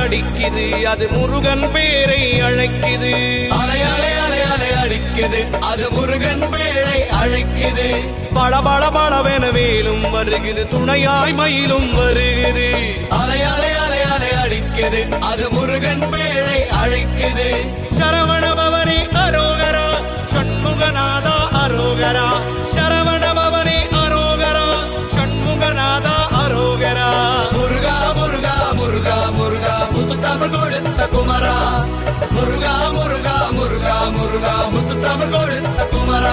அடிக்குது அது முருகன் பேரை அழைக்குது அலை அலை அலை அலை அடிக்குது அது முருகன் பேழை அழைக்குது பல பல பலவென வேலும் வருகுது துணையாய் மயிலும் வருகுது அலை அலை அலை அலை அடிக்குது அது முருகன் பேழை அழைக்குது சரவணபவனே அரோகரா ஷண்முகநாதா அரோகரா சரவணபவனே அரோகரா ஷண்முகநாதா அரோகரா முருகா முருகா முருகா முருகா முத்து தமிழ் கொடுத்த குமரா முருகா முருகா முருகா முருகா முத்து தமிழ் கொடுத்த குமரா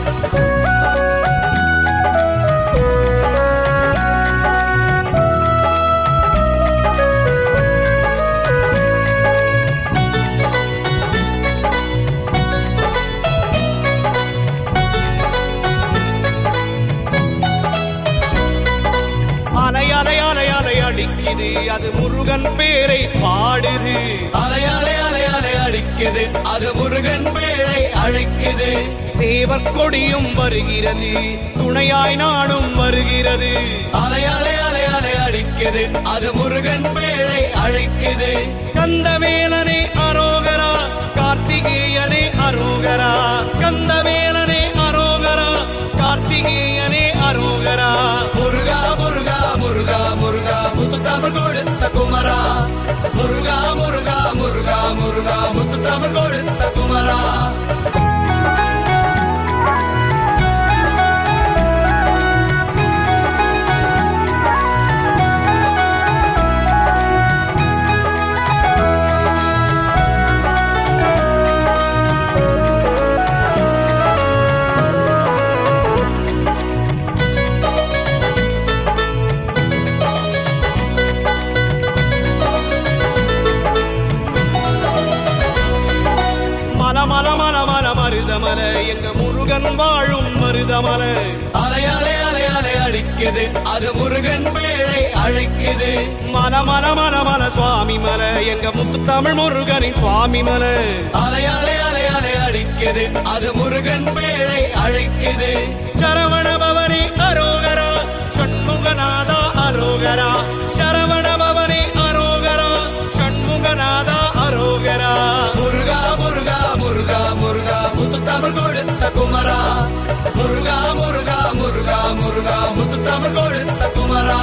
அலை அலை அலை அலை அடிக்குது அது முருகன் பேரை பாடுது அலை அலை அலை அலை அடிக்குது அது முருகன் பேழை அழைக்குது சேவர் கொடியும் வருகிறது துணையாய் நாடும் வருகிறது அலை அலை அலை அலை அடிக்குது அது முருகன் பேழை அழைக்குது கந்தவேலனே அரோகரா கார்த்திகேயனே அரோகரா கந்தவேலனே அரோகரா கார்த்திகேயனே அரோகரா முருகா முருகா முருகா முருகா முத்து தமிழ் கொடுத்த குமரா முருகா முருகா முருகா முருகா முத்து தமிழ் கொடுத்த குமரா மல மல மல மல மருதமல எங்க முருகன் வாழும் மருதமல அலை அலை அலை அலை அடிக்குது அது முருகன் பேழை அழைக்குது மல மல மல மல சுவாமி மல எங்க முத்து தமிழ் முருகனின் சுவாமி மல அலை அலை அலை அலை அடிக்குது அது முருகன் பேழை அழைக்குது சரவணபவனே அரோகரா ஷண்முகநாதா அரோகரா சரவணபவனே அரோகரா ஷண்முகநாதா அரோகரா முருகா முருகா முருகா முருகா முத்து தமிழ் கொடுத்த குமரா முருகா முருகா முருகா முருகா முத்து தமிழ் கொடுத்த குமரா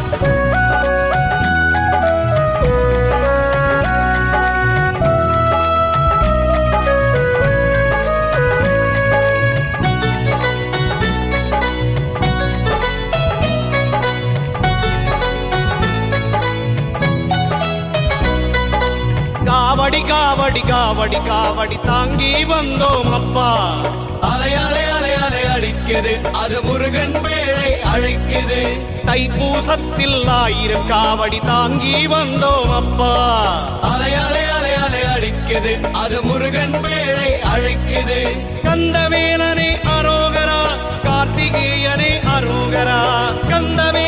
காவடி காவடி காவடி காவடி தாங்கி வந்தோம் அப்பா அலை அலை அலை அலை அடிக்குது அது முருகன் பேழை அழைக்குது தைப்பூசத்தில் ஆயிரம் காவடி தாங்கி வந்தோம் அப்பா அலை அலை அலை அலை அடிக்குது அது முருகன் பேழை அழைக்குது கந்தவேலனே அரோகரா கார்த்திகேயனே அரோகரா கந்தவே